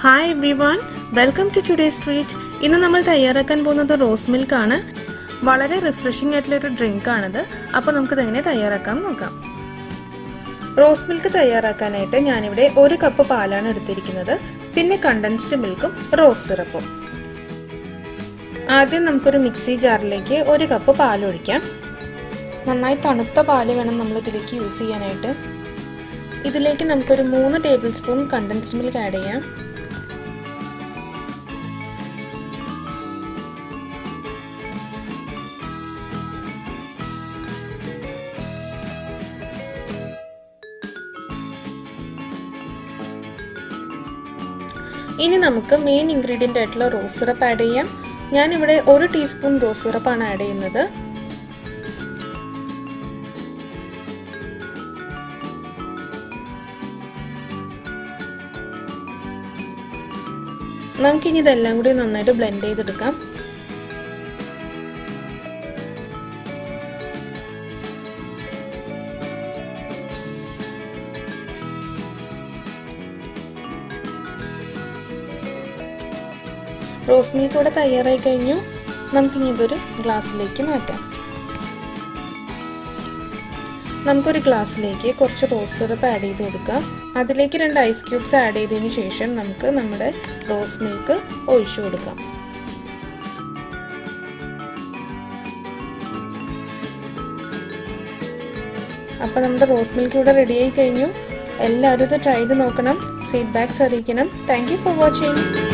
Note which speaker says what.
Speaker 1: hi everyone welcome to today street ഇന്ന് നമ്മൾ തയ്യാറാക്കാൻ പോകുന്നത് റോസ് മിൽക്ക് ആണ് വളരെ റിഫ്രഷിംഗ് ആയിട്ടുള്ള ഒരു ഡ്രിങ്ക് ആണിത് അപ്പോൾ നമുക്കിത് എങ്ങനെ തയ്യാറാക്കാം നോക്കാം റോസ് മിൽക്ക് തയ്യാറാക്കാനായിട്ട് ഞാനിവിടെ ഒരു കപ്പ് പാലാണ് എടുത്തിരിക്കുന്നത് പിന്നെ കണ്ടൻസ്ഡ് മിൽക്കും റോസ് സിറപ്പും ആദ്യം നമുക്കൊരു മിക്സി ജാറിലേക്ക് ഒരു കപ്പ് പാൽ ഒഴിക്കാം നന്നായി തണുത്ത പാല് വേണം നമ്മൾ ഇതിലേക്ക് യൂസ് ചെയ്യാനായിട്ട് ഇതിലേക്ക് നമുക്കൊരു മൂന്ന് tablespoon condensed milk add ചെയ്യാം ഇനി നമുക്ക് മെയിൻ ഇൻഗ്രീഡിയൻ്റ് ആയിട്ടുള്ള റോസ് സിറപ്പ് ആഡ് ചെയ്യാം ഞാനിവിടെ ഒരു ടീസ്പൂൺ റോസ് സിറപ്പാണ് ആഡ് ചെയ്യുന്നത് നമുക്കിനി ഇതെല്ലാം കൂടി നന്നായിട്ട് ബ്ലെൻഡ് ചെയ്തെടുക്കാം റോസ് മിൽക്ക് കൂടെ തയ്യാറായി കഴിഞ്ഞു നമുക്കിനി ഇതൊരു ഗ്ലാസ്സിലേക്ക് മാറ്റാം നമുക്കൊരു ഗ്ലാസ്സിലേക്ക് കുറച്ച് റോസ് സിറപ്പ് ആഡ് ചെയ്ത് കൊടുക്കാം അതിലേക്ക് രണ്ട് ഐസ് ക്യൂബ്സ് ആഡ് ചെയ്തതിന് ശേഷം നമുക്ക് നമ്മുടെ റോസ് മിൽക്ക് ഒഴിച്ചു കൊടുക്കാം അപ്പോൾ നമ്മുടെ റോസ് മിൽക്ക് ഇവിടെ റെഡി ആയി കഴിഞ്ഞു എല്ലാവരും ഇത് ട്രൈ ചെയ്ത് നോക്കണം ഫീഡ്ബാക്ക്സ് അറിയിക്കണം താങ്ക് യു ഫോർ വാച്ചിങ്